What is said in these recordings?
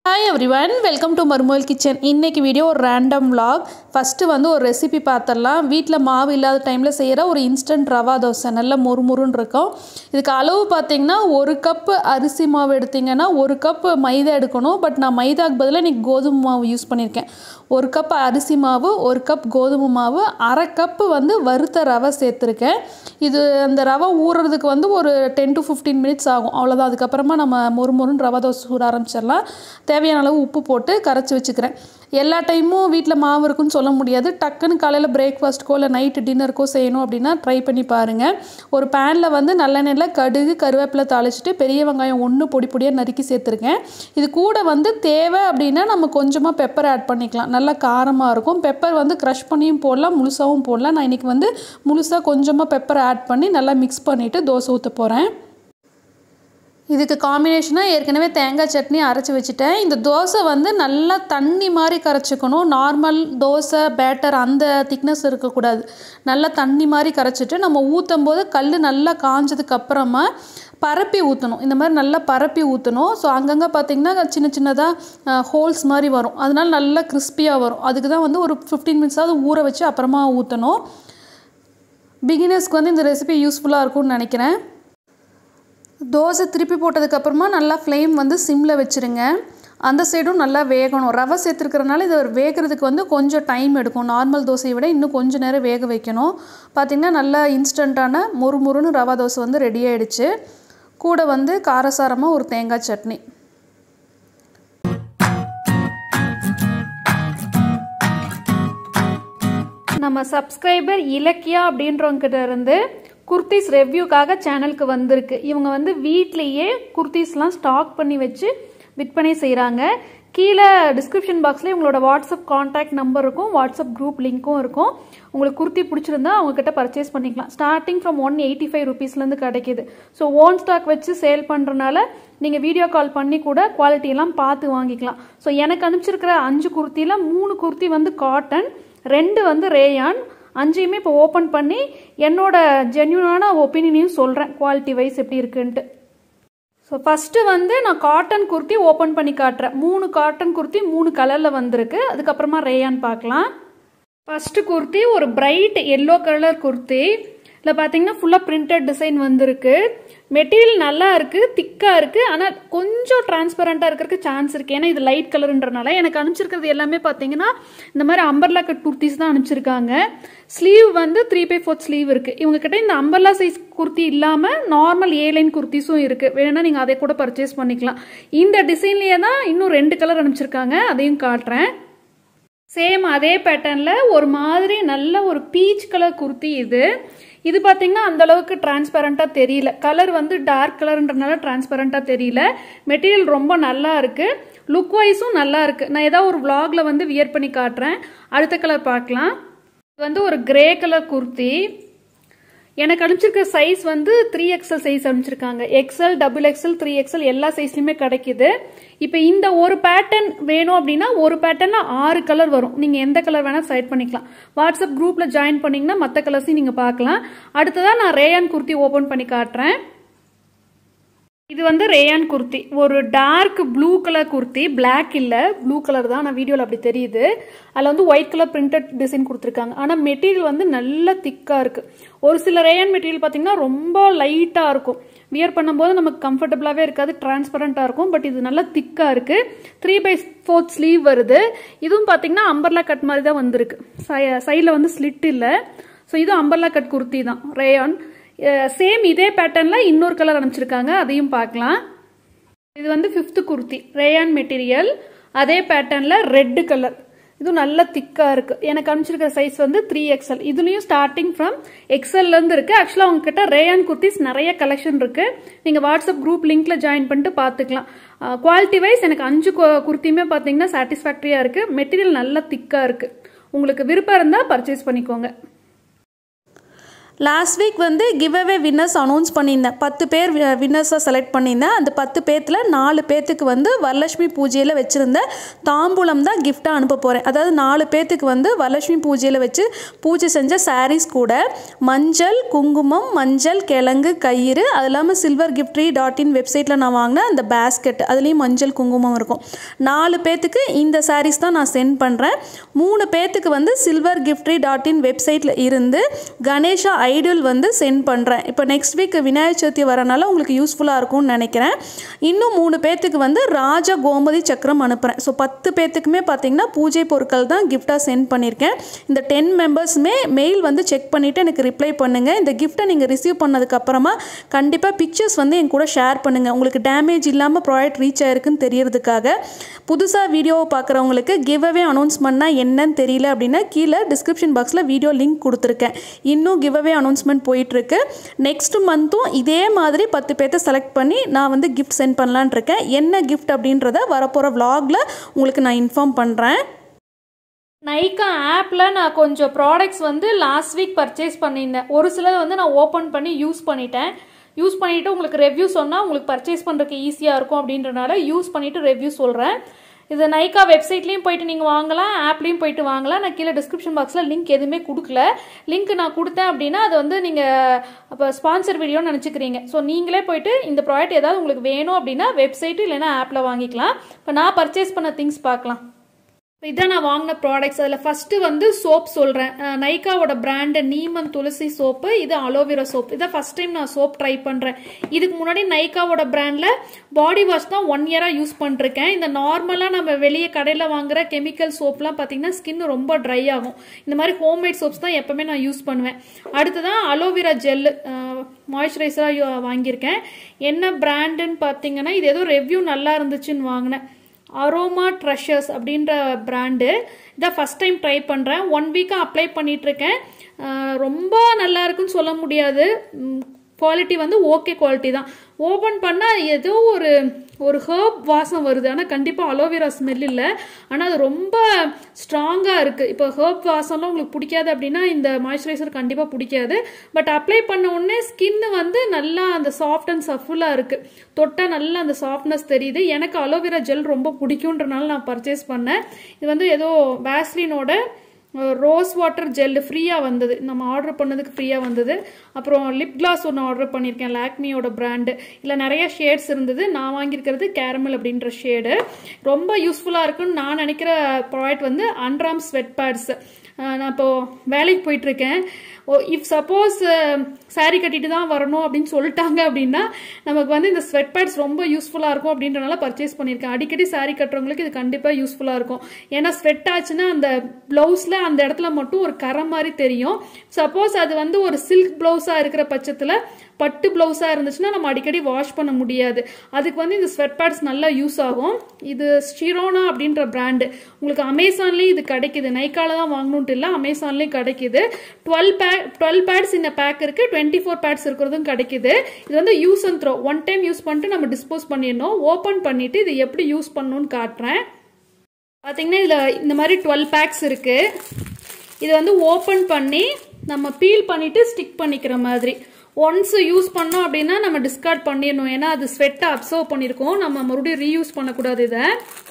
hi everyone welcome to மருமோல் kitchen இன்னைக்கு video ஒரு ரேண்டம் vlog ஃபஸ்ட்டு வந்து ஒரு ரெசிபி பார்த்துடலாம் வீட்டில் மாவு இல்லாத டைமில் செய்கிற ஒரு இன்ஸ்டன்ட் ரவா தோசை நல்ல மொறுமொறுன்னு இருக்கும் இதுக்கு அளவு பார்த்தீங்கன்னா ஒரு கப்பு அரிசி மாவு எடுத்தீங்கன்னா ஒரு கப்பு மைதா எடுக்கணும் பட் நான் மைதாக்கு பதிலாக இன்றைக்கி கோதுமை மாவு யூஸ் பண்ணியிருக்கேன் ஒரு கப் அரிசி மாவு ஒரு கப் கோதுமை மாவு அரை கப்பு வந்து வறுத்த ரவை சேர்த்துருக்கேன் இது அந்த ரவை ஊறுறதுக்கு வந்து ஒரு டென் டு ஃபிஃப்டீன் மினிட்ஸ் ஆகும் அவ்வளோதான் அதுக்கப்புறமா நம்ம மொறு மொறுன்னு ரவை தோசை சூட ஆரம்பிச்சிடலாம் தேவையான அளவு உப்பு போட்டு கரைச்சி வச்சுக்கிறேன் எல்லா டைமும் வீட்டில் மாவு இருக்குன்னு சொல்ல முடியாது டக்குன்னு காலையில் பிரேக்ஃபாஸ்ட்டுக்கோ இல்லை நைட்டு டின்னருக்கோ செய்யணும் அப்படின்னா ட்ரை பண்ணி பாருங்கள் ஒரு பேனில் வந்து நல்லெண்ணெயில் கடுகு கருவேப்பிலை தாளிச்சிட்டு பெரிய வெங்காயம் ஒன்று பொடி பொடியாக நறுக்கி சேர்த்துருக்கேன் இது கூட வந்து தேவை அப்படின்னா நம்ம கொஞ்சமாக பெப்பர் ஆட் பண்ணிக்கலாம் நல்லா காரமாக இருக்கும் பெப்பர் வந்து க்ரஷ் பண்ணியும் போடலாம் முழுசாகவும் போடலாம் நான் இன்றைக்கி வந்து முழுசாக கொஞ்சமாக பெப்பர் ஆட் பண்ணி நல்லா மிக்ஸ் பண்ணிவிட்டு தோசை ஊற்ற போகிறேன் இதுக்கு காம்பினேஷனாக ஏற்கனவே தேங்காய் சட்னி அரைச்சி வச்சுட்டேன் இந்த தோசை வந்து நல்லா தண்ணி மாதிரி கரைச்சிக்கணும் நார்மல் தோசை பேட்டர் அந்த திக்னஸ் இருக்கக்கூடாது நல்லா தண்ணி மாதிரி கரைச்சிட்டு நம்ம ஊற்றும் போது கல் நல்லா காஞ்சதுக்கு அப்புறமா பரப்பி ஊற்றணும் இந்த மாதிரி நல்லா பரப்பி ஊற்றணும் ஸோ அங்கங்கே பார்த்திங்கன்னா சின்ன சின்னதாக ஹோல்ஸ் மாதிரி வரும் அதனால நல்லா கிறிஸ்பியாக வரும் அதுக்கு தான் வந்து ஒரு ஃபிஃப்டீன் மினிட்ஸாவது ஊற வச்சு அப்புறமா ஊற்றணும் பிகினர்ஸ்க்கு வந்து இந்த ரெசிபி யூஸ்ஃபுல்லாக இருக்கும்னு நினைக்கிறேன் தோசை திருப்பி போட்டதுக்கப்புறமா நல்லா ஃப்ளேம் வந்து சிம்மில் வச்சுருங்க அந்த சைடும் நல்லா வேகணும் ரவை சேர்த்துருக்கறனால இது வேகிறதுக்கு வந்து கொஞ்சம் டைம் எடுக்கும் நார்மல் தோசையை விட இன்னும் கொஞ்சம் நேரம் வேக வைக்கணும் பார்த்திங்கன்னா நல்லா இன்ஸ்டண்ட்டான மொறு மொறுன்னு ரவா தோசை வந்து ரெடி ஆகிடுச்சு கூட வந்து காரசாரமாக ஒரு தேங்காய் சட்னி நம்ம சப்ஸ்கிரைபர் இலக்கியா அப்படின்றவங்கிட்ட இருந்து குர்த்திஸ் ரெவ்யூக்காக சேனலுக்கு வந்திருக்கு இவங்க வந்து வீட்லேயே குர்த்திஸ்லாம் ஸ்டாக் பண்ணி வச்சு விற்பனை செய்கிறாங்க கீழே டிஸ்கிரிப்ஷன் பாக்ஸில் உங்களோட வாட்ஸ்அப் காண்டாக்ட் நம்பர் இருக்கும் வாட்ஸ்அப் குரூப் லிங்க்கும் இருக்கும் உங்களுக்கு குர்த்தி பிடிச்சிருந்தா அவங்கக்கிட்ட பர்ச்சேஸ் பண்ணிக்கலாம் starting from one eighty five ருபீஸ்லேருந்து கிடைக்கிது ஸோ ஓன் ஸ்டாக் வச்சு சேல் பண்ணுறனால நீங்கள் வீடியோ கால் பண்ணி கூட குவாலிட்டியெல்லாம் பார்த்து வாங்கிக்கலாம் ஸோ எனக்கு அனுப்பிச்சிருக்கிற அஞ்சு குர்த்தியில் மூணு குர்த்தி வந்து காட்டன் ரெண்டு வந்து ரேயான் அஞ்சையுமே இப்போ ஓப்பன் பண்ணி என்னோட ஜென்யூனான ஒப்பீனியனையும் சொல்கிறேன் குவாலிட்டி வைஸ் எப்படி இருக்குன்ட்டு ஸோ ஃபஸ்ட்டு வந்து நான் காட்டன் குர்த்தி ஓப்பன் பண்ணி காட்டுறேன் மூணு காட்டன் குர்த்தி மூணு கலரில் வந்திருக்கு அதுக்கப்புறமா ரேயான் பார்க்கலாம் ஃபஸ்ட்டு குர்த்தி ஒரு பிரைட் எல்லோ கலர் குர்த்தி இதில் பார்த்தீங்கன்னா ஃபுல்லாக பிரிண்டட் டிசைன் வந்திருக்கு மெட்டீரியல் நல்லா இருக்குது திக்காக இருக்குது ஆனால் கொஞ்சம் டிரான்ஸ்பரண்ட்டாக இருக்கிறதுக்கு சான்ஸ் இருக்குது ஏன்னா இது லைட் கலருன்றனால எனக்கு அனுப்பிச்சிருக்கிறது எல்லாமே பார்த்தீங்கன்னா இந்த மாதிரி அம்பர்லா கட் குர்த்திஸ் தான் அனுப்பிச்சிருக்காங்க ஸ்லீவ் வந்து த்ரீ பை ஃபோர்த் ஸ்லீவ் இருக்குது இவங்ககிட்ட இந்த அம்பர்லா சைஸ் குர்த்தி இல்லாமல் நார்மல் ஏ லைன் குர்த்திஸும் இருக்குது வேணும்னா நீங்கள் அதை கூட பர்ச்சேஸ் பண்ணிக்கலாம் இந்த டிசைன்லேயே தான் இன்னும் ரெண்டு கலர் அனுப்பிச்சிருக்காங்க அதையும் காட்டுறேன் சேம் அதே பேட்டர்னில் ஒரு மாதிரி நல்ல ஒரு பீச் கலர் குர்த்தி இது இது பார்த்தீங்கன்னா அந்த அளவுக்கு டிரான்ஸ்பரண்ட்டாக தெரியல கலர் வந்து டார்க் கலர்ன்றனால டிரான்ஸ்பரண்ட்டாக தெரியல மெட்டீரியல் ரொம்ப நல்லா இருக்கு லுக் வைஸும் நல்லா இருக்கு நான் ஏதாவது ஒரு விளாக்ல வந்து வியர் பண்ணி காட்டுறேன் அடுத்த கலர் பார்க்கலாம் இது வந்து ஒரு கிரே கலர் குர்த்தி எனக்கு அனுப்பிச்சிருக்க சைஸ் வந்து த்ரீ எக்ஸல் சைஸ் அனுப்பிச்சிருக்காங்க XL double XL three XL எல்லா சைஸ்லையுமே கிடைக்குது இப்போ இந்த ஒரு பேட்டர்ன் வேணும் அப்படின்னா ஒரு பேட்டர்ல ஆறு கலர் வரும் நீங்கள் எந்த கலர் வேணால் செலக்ட் பண்ணிக்கலாம் வாட்ஸ்அப் குரூப்பில் ஜாயின் பண்ணிங்கன்னா மற்ற கலர்ஸையும் நீங்கள் பார்க்கலாம் அடுத்ததாக நான் ரேயான் குர்த்தி ஓப்பன் பண்ணி காட்டுறேன் இது வந்து ரேயான் குர்த்தி ஒரு dark blue colour kurti black இல்லை ப்ளூ கலர் தான் நான் வீடியோவில் அப்படி தெரியுது அதில் வந்து ஒயிட் கலர் பிரிண்டட் டிசைன் கொடுத்துருக்காங்க ஆனால் மெட்டீரியல் வந்து நல்ல திக்காக இருக்குது ஒரு சில ரேயான் மெட்டீரியல் பார்த்தீங்கன்னா ரொம்ப லைட்டாக இருக்கும் வியர் பண்ணும்போது நமக்கு கம்ஃபர்டபுளாகவே இருக்காது டிரான்ஸ்பரண்ட்டாக இருக்கும் பட் இது நல்லா திக்காக இருக்குது த்ரீ பை ஃபோர்த் ஸ்லீவ் வருது இதுவும் பார்த்தீங்கன்னா அம்பர்லா கட் மாதிரி தான் வந்திருக்கு சைடில் வந்து ஸ்லிட் இல்லை ஸோ இதுவும் அம்பர்லா கட் குர்த்தி தான் ரேயான் சேம் இதே பேட்டர்னில் இன்னொரு கலர் அனுப்பிச்சிருக்காங்க அதையும் பார்க்கலாம் இது வந்து ஃபிஃப்த்து குர்த்தி ரேயான் மெட்டீரியல் அதே பேட்டர்னில் ரெட்டு கலர் இதுவும் நல்ல திக்காக இருக்குது எனக்கு அனுப்பிச்சிருக்கிற சைஸ் வந்து த்ரீ எக்ஸல் இதுலேயும் ஸ்டார்டிங் ஃப்ரம் எக்ஸல்லேருந்து இருக்குது ஆக்சுவலாக உங்ககிட்ட ரேயான் குர்த்திஸ் நிறைய கலெக்ஷன் இருக்குது நீங்கள் வாட்ஸ்அப் குரூப் லிங்க்ல ஜாயின் பண்ணிட்டு பார்த்துக்கலாம் குவாலிட்டி வைஸ் எனக்கு அஞ்சு குர்த்தியுமே பார்த்தீங்கன்னா சாட்டிஸ்ஃபேக்டரியாக இருக்குது மெட்டீரியல் நல்லா திக்காக இருக்குது உங்களுக்கு விருப்பம் இருந்தால் பர்ச்சேஸ் பண்ணிக்கோங்க லாஸ்ட் வீக் வந்து கிவ் அவே வின்னர்ஸ் அனௌன்ஸ் பண்ணியிருந்தேன் பத்து பேர் வின்னர்ஸாக செலக்ட் பண்ணியிருந்தேன் அந்த பத்து பேர்த்தில் நாலு பேர்த்துக்கு வந்து வரலட்சுமி பூஜையில் வச்சுருந்த தாம்பூலம் தான் கிஃப்டாக அனுப்ப போகிறேன் அதாவது நாலு பேர்த்துக்கு வந்து வரலட்சுமி பூஜையில் வச்சு பூஜை செஞ்ச சாரீஸ் கூட மஞ்சள் குங்குமம் மஞ்சள் கிழங்கு கயிறு அது இல்லாமல் சில்வர் கிஃப்ட்ரி டாட் இன் வெப்சைட்டில் நான் வாங்கின அந்த பேஸ்கெட் அதுலேயும் மஞ்சள் குங்குமம் இருக்கும் நாலு பேர்த்துக்கு இந்த சாரீஸ் தான் நான் சென்ட் பண்ணுறேன் மூணு பேர்த்துக்கு வந்து சில்வர் கிஃப்ட்ரி டாட் இன் வெப்சைட்டில் இருந்து கணேஷா ஐடியல் வந்து சென்ட் பண்ணுறேன் இப்போ நெக்ஸ்ட் வீக் விநாயகர் சதுர்த்தி வரனால உங்களுக்கு யூஸ்ஃபுல்லாக இருக்கும்னு நினைக்கிறேன் இன்னும் மூணு பேர்த்துக்கு வந்து ராஜ கோமதி சக்கரம் அனுப்புகிறேன் ஸோ பத்து பேர்த்துக்குமே பார்த்தீங்கன்னா பூஜை பொருட்கள் தான் கிஃப்டாக சென்ட் பண்ணியிருக்கேன் இந்த டென் மெம்பர்ஸுமே மெயில் வந்து செக் பண்ணிவிட்டு எனக்கு ரிப்ளை பண்ணுங்கள் இந்த கிஃப்ட்டை நீங்கள் ரிசீவ் பண்ணதுக்கப்புறமா கண்டிப்பாக பிக்சர்ஸ் வந்து என் கூட ஷேர் பண்ணுங்கள் உங்களுக்கு டேமேஜ் இல்லாமல் ப்ராடக்ட் ரீச் ஆயிருக்குன்னு தெரியறதுக்காக புதுசாக வீடியோவை பார்க்குறவங்களுக்கு கிவ் அவே அனௌன்ஸ் பண்ணால் என்னன்னு தெரியல அப்படின்னா கீழே டிஸ்கிரிப்ஷன் பாக்ஸில் வீடியோ லிங்க் கொடுத்துருக்கேன் இன்னும் கிவ் அவே அனௌன்ஸ்மெண்ட் போயிட்டுருக்கு நெக்ஸ்ட் மந்த்தும் இதே மாதிரி பத்து பேர்த்த செலக்ட் பண்ணி நான் வந்து கிஃப்ட் சென்ட் பண்ணலான் இருக்கேன் என்ன கிஃப்ட் அப்படின்றத வரப்போகிற vlogல உங்களுக்கு நான் இன்ஃபார்ம் பண்ணுறேன் நைக்கா ஆப்பில் நான் கொஞ்சம் ப்ராடக்ட்ஸ் வந்து லாஸ்ட் வீக் பர்ச்சேஸ் பண்ணியிருந்தேன் ஒரு சிலது வந்து நான் ஓப்பன் பண்ணி யூஸ் பண்ணிட்டேன் யூஸ் பண்ணிவிட்டு உங்களுக்கு ரெவ்யூ சொன்னால் உங்களுக்கு பர்ச்சேஸ் பண்ணுறதுக்கு ஈஸியாக இருக்கும் அப்படின்றனால யூஸ் பண்ணிவிட்டு ரெவ்யூ சொல்கிறேன் இது நைக்கா வெப்சைட்லேயும் போயிட்டு நீங்கள் வாங்கலாம் ஆப்லேயும் போயிட்டு வாங்கலாம் நான் கீழே டிஸ்கிரிப்ஷன் பாக்ஸில் லிங்க் எதுவுமே கொடுக்கல லிங்க் நான் கொடுத்தேன் அப்படின்னா அது வந்து நீங்கள் அப்போ ஸ்பான்சர் வீடியோன்னு நினச்சிக்கிறீங்க ஸோ நீங்களே போயிட்டு இந்த ப்ராடக்ட் ஏதாவது உங்களுக்கு வேணும் அப்படின்னா வெப்சைட்டு இல்லைன்னா ஆப்பில் வாங்கிக்கலாம் இப்போ நான் பர்ச்சேஸ் பண்ண திங்ஸ் பார்க்கலாம் இதான் நான் வாங்கின ப்ராடக்ட்ஸ் அதில் ஃபஸ்ட்டு வந்து சோப் சொல்கிறேன் நைக்காவோட பிராண்டு நீமன் துளசி சோப்பு இது அலோவேரா சோப் இதான் ஃபஸ்ட் டைம் நான் சோப் ட்ரை பண்ணுறேன் இதுக்கு முன்னாடி நைக்காவோட பிராண்டில் பாடி வாஷ் தான் ஒன் இயராக யூஸ் பண்ணிருக்கேன் இந்த நார்மலாக நம்ம வெளியே கடையில் வாங்குற கெமிக்கல் சோப்லாம் பார்த்தீங்கன்னா ஸ்கின் ரொம்ப ட்ரை ஆகும் இந்த மாதிரி ஹோம்மேட் சோப்ஸ் தான் எப்பவுமே நான் யூஸ் பண்ணுவேன் அடுத்ததான் அலோவேரா ஜெல் மாய்ஸ்சரைசராக வாங்கியிருக்கேன் என்ன பிராண்டுன்னு பார்த்தீங்கன்னா இது ஏதோ ரெவ்யூ நல்லா இருந்துச்சுன்னு வாங்கினேன் அரோமா ட்ரெஷர்ஸ் அப்படின்ற பிராண்டு இதான் ஃபஸ்ட் டைம் ட்ரை பண்ணுறேன் ஒன் வீக்காக அப்ளை பண்ணிகிட்ருக்கேன் ரொம்ப நல்லா இருக்குன்னு சொல்ல முடியாது குவாலிட்டி வந்து ஓகே குவாலிட்டி தான் ஓப்பன் பண்ணால் ஏதோ ஒரு ஒரு ஹேர்ப் வாசம் வருது ஆனால் கண்டிப்பாக அலோவேரா ஸ்மெல் இல்லை ஆனால் அது ரொம்ப ஸ்ட்ராங்காக இருக்குது இப்போ ஹேர்ப் வாசம்லாம் உங்களுக்கு பிடிக்காது அப்படின்னா இந்த மாய்ஸ்சரைசர் கண்டிப்பாக பிடிக்காது பட் அப்ளை பண்ண உடனே ஸ்கின் வந்து நல்லா அந்த சாஃப்ட் அண்ட் சஃபுல்லாக இருக்குது தொட்டால் நல்லா அந்த சாஃப்ட்னஸ் தெரியுது எனக்கு அலோவேரா ஜெல் ரொம்ப பிடிக்குன்றனால நான் பர்ச்சேஸ் பண்ணேன் இது வந்து ஏதோ வேஸ்லினோட ரோஸ் வாட்டர் ஜெல் ஃப்ரீயாக வந்தது நம்ம ஆர்டர் பண்ணதுக்கு ஃப்ரீயாக வந்தது அப்புறம் லிப் கிளாஸ் ஒன்று ஆர்டர் பண்ணியிருக்கேன் லாக்மியோட பிராண்டு இல்லை நிறைய ஷேட்ஸ் இருந்தது நான் வாங்கியிருக்கிறது கேரமல் அப்படின்ற ஷேடு ரொம்ப யூஸ்ஃபுல்லாக இருக்குன்னு நான் நினைக்கிற ப்ராடக்ட் வந்து அண்ட்ராம் ஸ்வெட் பேட்ஸ் நான் இப்போது வேலைக்கு போயிட்டுருக்கேன் ஓ இஃப் சப்போஸ் சாரீ கட்டிட்டு தான் வரணும் அப்படின்னு சொல்லிட்டாங்க அப்படின்னா நமக்கு வந்து இந்த ஸ்வெட் பேட்ஸ் ரொம்ப யூஸ்ஃபுல்லாக இருக்கும் அப்படின்றனால பர்ச்சேஸ் பண்ணியிருக்கேன் அடிக்கடி சாரீ கட்டுறவங்களுக்கு இது கண்டிப்பாக யூஸ்ஃபுல்லாக இருக்கும் ஏன்னா ஸ்வெட் ஆச்சுன்னா அந்த ப்ளவுஸில் அந்த இடத்துல மட்டும் ஒரு கரை மாதிரி தெரியும் சப்போஸ் அது வந்து ஒரு சில்க் ப்ளவுஸாக இருக்கிற பட்சத்தில் பட்டு ப்ளவுஸாக இருந்துச்சுன்னா நம்ம அடிக்கடி வாஷ் பண்ண முடியாது அதுக்கு வந்து இந்த ஸ்வெட் பேட்ஸ் நல்லா யூஸ் ஆகும் இது ஸ்டிரோனா அப்படின்ற பிராண்டு உங்களுக்கு அமேசான்லேயும் இது கிடைக்குது நைக்கால தான் வாங்கணுன்ட்டு இல்லை அமேசான்லேயும் கிடைக்குது டுவெல் பேக் டுவெல் பேட்ஸ் இந்த பேக் இருக்குது டுவெண்ட்டி ஃபோர் பேட்ஸ் இருக்கிறதும் கிடைக்குது இது வந்து use and throw one time use பண்ணிட்டு நம்ம டிஸ்போஸ் பண்ணிடணும் ஓப்பன் பண்ணிவிட்டு இது எப்படி யூஸ் பண்ணணும்னு காட்டுறேன் பார்த்தீங்கன்னா இதில் இந்த மாதிரி டுவெல் பேக்ஸ் இருக்குது இது வந்து ஓப்பன் பண்ணி நம்ம பீல் பண்ணிவிட்டு ஸ்டிக் பண்ணிக்கிற மாதிரி ஒன்ஸ் யூஸ் பண்ணோம் அப்படின்னா நம்ம டிஸ்கார்ட் பண்ணிடணும் ஏன்னா அது ஸ்வெட்டை அப்சர்வ் பண்ணியிருக்கோம் நம்ம மறுபடியும் ரீயூஸ் பண்ணக்கூடாது இதை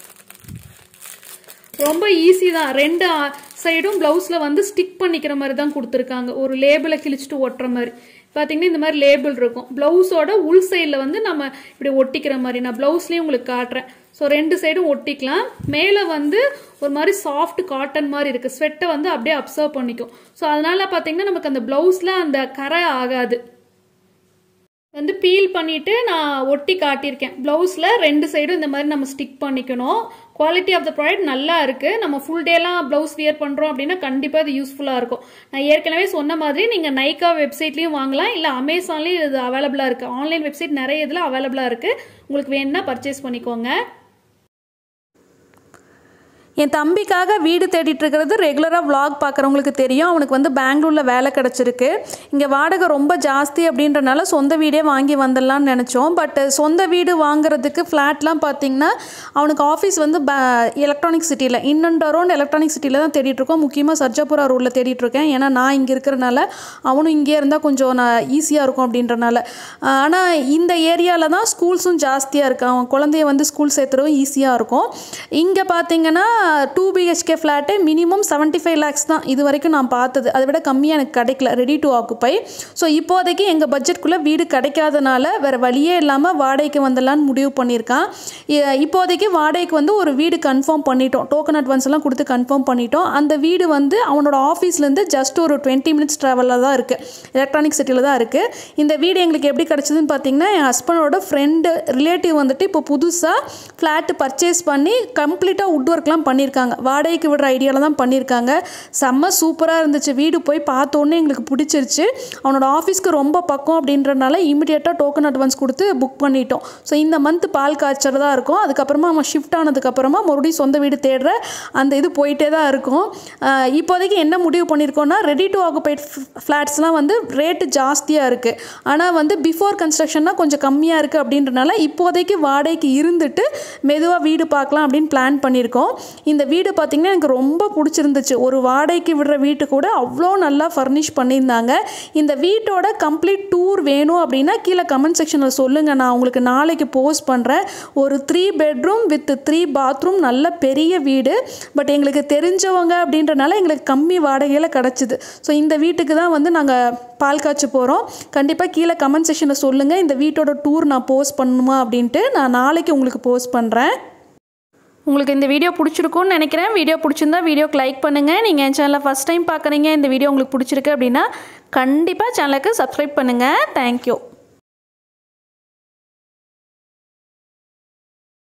ரொம்ப ஈஸி தான் ரெண்டு சைடும் ப்ளவுஸில் வந்து ஸ்டிக் பண்ணிக்கிற மாதிரி தான் கொடுத்துருக்காங்க ஒரு லேபிளை கிழிச்சிட்டு ஒட்டுற மாதிரி பார்த்தீங்கன்னா இந்த மாதிரி லேபிள் இருக்கும் ப்ளவுஸோட உள் சைடில் வந்து நம்ம இப்படி ஒட்டிக்கிற மாதிரி நான் ப்ளவுஸ்லேயும் உங்களுக்கு காட்டுறேன் ஸோ ரெண்டு சைடும் ஒட்டிக்கலாம் மேலே வந்து ஒரு மாதிரி சாஃப்ட் காட்டன் மாதிரி இருக்குது ஸ்வெட்டை வந்து அப்படியே அப்சர்வ் பண்ணிக்கும் ஸோ அதனால பார்த்தீங்கன்னா நமக்கு அந்த ப்ளவுஸில் அந்த கரை ஆகாது வந்து பீல் பண்ணிட்டு நான் ஒட்டி காட்டியிருக்கேன் ப்ளவுஸில் ரெண்டு சைடும் இந்த மாதிரி நம்ம ஸ்டிக் பண்ணிக்கணும் குவாலிட்டி ஆஃப் த ப்ராடக்ட் நல்லா இருக்கு நம்ம ஃபுல் டேலாம் ப்ளவுஸ் வியர் பண்ணுறோம் அப்படின்னா கண்டிப்பாக இது யூஸ்ஃபுல்லாக இருக்கும் நான் ஏற்கனவே சொன்ன மாதிரி நீங்கள் நைக்கா வெப்சைட்லேயும் வாங்கலாம் இல்லை அமேசான்லேயும் இது அவைலபிளாக இருக்குது ஆன்லைன் வெப்சைட் நிறைய இதில் அவைலபிளாக இருக்குது உங்களுக்கு வேணும்னா பர்ச்சேஸ் பண்ணிக்கோங்க என் தம்பிக்காக வீடு தேடிட்டு இருக்கிறது ரெகுலராக vlog பார்க்குறவங்களுக்கு தெரியும் அவனுக்கு வந்து பெங்களூரில் வேலை கிடச்சிருக்கு இங்கே வாடகை ரொம்ப ஜாஸ்தி அப்படின்றனால சொந்த வீடே வாங்கி வந்துடலாம்னு நினச்சோம் பட் சொந்த வீடு வாங்குறதுக்கு ஃப்ளாட்லாம் பார்த்தீங்கன்னா அவனுக்கு ஆஃபீஸ் வந்து எலக்ட்ரானிக் சிட்டியில் இன் அண்ட் அரௌண்ட் எலக்ட்ரானிக் சிட்டியில் தான் தேடிட்டு இருக்கோம் முக்கியமாக சர்ஜாபுரா ரோட்டில் தேடிட்டு இருக்கேன் ஏன்னா நான் இங்கே இருக்கிறனால அவனும் இங்கே இருந்தால் கொஞ்சம் நான் ஈஸியாக இருக்கும் அப்படின்றனால ஆனால் இந்த ஏரியாவில் தான் ஸ்கூல்ஸும் ஜாஸ்தியாக இருக்கு அவன் குழந்தைய வந்து ஸ்கூல் சேர்த்துறவும் ஈஸியாக இருக்கும் இங்கே பார்த்தீங்கன்னா டூ பிஹெச்கே ஃப்ளாட்டே மினிமம் செவன்ட்டி ஃபைவ் லேக்ஸ் தான் இது வரைக்கும் நான் பார்த்தது அதை விட கம்மியாக எனக்கு கிடைக்கல ரெடி டு ஆக்குப்பை ஸோ இப்போதைக்கு எங்கள் பட்ஜெட்குள்ளே வீடு கிடைக்காதனால வேறு வழியே இல்லாமல் வாடகைக்கு வந்துடலான்னு முடிவு பண்ணியிருக்கான் இ- இப்போதைக்கு வாடகைக்கு வந்து ஒரு வீடு கன்ஃபார்ம் பண்ணிட்டோம் டோக்கன் அட்வான்ஸ் எல்லாம் கொடுத்து கன்ஃபார்ம் பண்ணிட்டோம் அந்த வீடு வந்து அவனோட ஆஃபீஸ்லேருந்து ஜஸ்ட் ஒரு டுவெண்ட்டி மினிட்ஸ் ட்ராவலில் தான் இருக்குது எலக்ட்ரானிக் சிட்டியில் தான் இருக்குது இந்த வீடு எங்களுக்கு எப்படி கிடச்சிதுன்னு பார்த்தீங்கன்னா என் ஹஸ்பண்டோட ஃப்ரெண்டு ரிலேட்டிவ் வந்துட்டு இப்போ புதுசாக ஃப்ளாட்டு பர்ச்சேஸ் பண்ணி கம்ப்ளீட்டாக வுட் ஒர்க்லாம் பண்ணியிருக்காங்க வாடகைக்கு விடுற ஐடியாவில் தான் பண்ணியிருக்காங்க செம்ம சூப்பராக இருந்துச்சு வீடு போய் பார்த்தோன்னே எங்களுக்கு பிடிச்சிருச்சு அவனோட ஆஃபீஸ்க்கு ரொம்ப பக்கம் அப்படின்றனால இமிடியேட்டாக டோக்கன் அட்வான்ஸ் கொடுத்து புக் பண்ணிட்டோம் ஸோ இந்த மந்த் பால் காய்ச்சறதா இருக்கும் அதுக்கப்புறமா அவன் ஷிஃப்ட் ஆனதுக்கப்புறமா மறுபடியும் சொந்த வீடு தேடுற அந்த இது போயிட்டே தான் இருக்கும் ஆஹ் இப்போதைக்கு என்ன முடிவு பண்ணியிருக்கோம்னா ரெடி டு ஆக்குபைட் ஃப்ளாட்ஸ்லாம் வந்து ரேட்டு ஜாஸ்தியாக இருக்குது ஆனால் வந்து பிஃபோர் கன்ஸ்ட்ரக்ஷன்னா கொஞ்சம் கம்மியாக இருக்குது அப்படின்றனால இப்போதைக்கு வாடகைக்கு இருந்துட்டு மெதுவாக வீடு பார்க்கலாம் அப்படின்னு பிளான் பண்ணியிருக்கோம் இந்த வீடு பார்த்திங்கன்னா எனக்கு ரொம்ப பிடிச்சிருந்துச்சு ஒரு வாடகைக்கு விடுற வீட்டு கூட அவ்வளோ நல்லா ஃபர்னிஷ் பண்ணியிருந்தாங்க இந்த வீட்டோட கம்ப்ளீட் டூர் வேணும் அப்படின்னா கீழே கமெண்ட் செக்ஷனில் சொல்லுங்கள் நான் உங்களுக்கு நாளைக்கு போஸ்ட் பண்ணுறேன் ஒரு three bedroom with three bathroom நல்ல பெரிய வீடு பட் எங்களுக்கு தெரிஞ்சவங்க அப்படின்றனால எங்களுக்கு கம்மி வாடகையில் கிடச்சிது ஸோ இந்த வீட்டுக்கு தான் வந்து நாங்கள் பால் காய்ச்ச போகிறோம் கண்டிப்பாக கீழே கமெண்ட் செக்ஷனில் சொல்லுங்கள் இந்த வீட்டோட டூர் நான் போஸ்ட் பண்ணணுமா அப்படின்ட்டு நான் நாளைக்கு உங்களுக்கு போஸ்ட் பண்ணுறேன் உங்களுக்கு இந்த வீடியோ பிடிச்சிருக்கும்னு நினைக்கிறேன் வீடியோ பிடிச்சிருந்தா வீடியோக்கு லைக் பண்ணுங்கள் நீங்கள் என் சேனலை ஃபஸ்ட் டைம் பார்க்குறீங்க இந்த வீடியோ உங்களுக்கு பிடிச்சிருக்கு அப்படின்னா கண்டிப்பாக சேனலுக்கு சப்ஸ்கிரைப் பண்ணுங்கள் தேங்க்யூ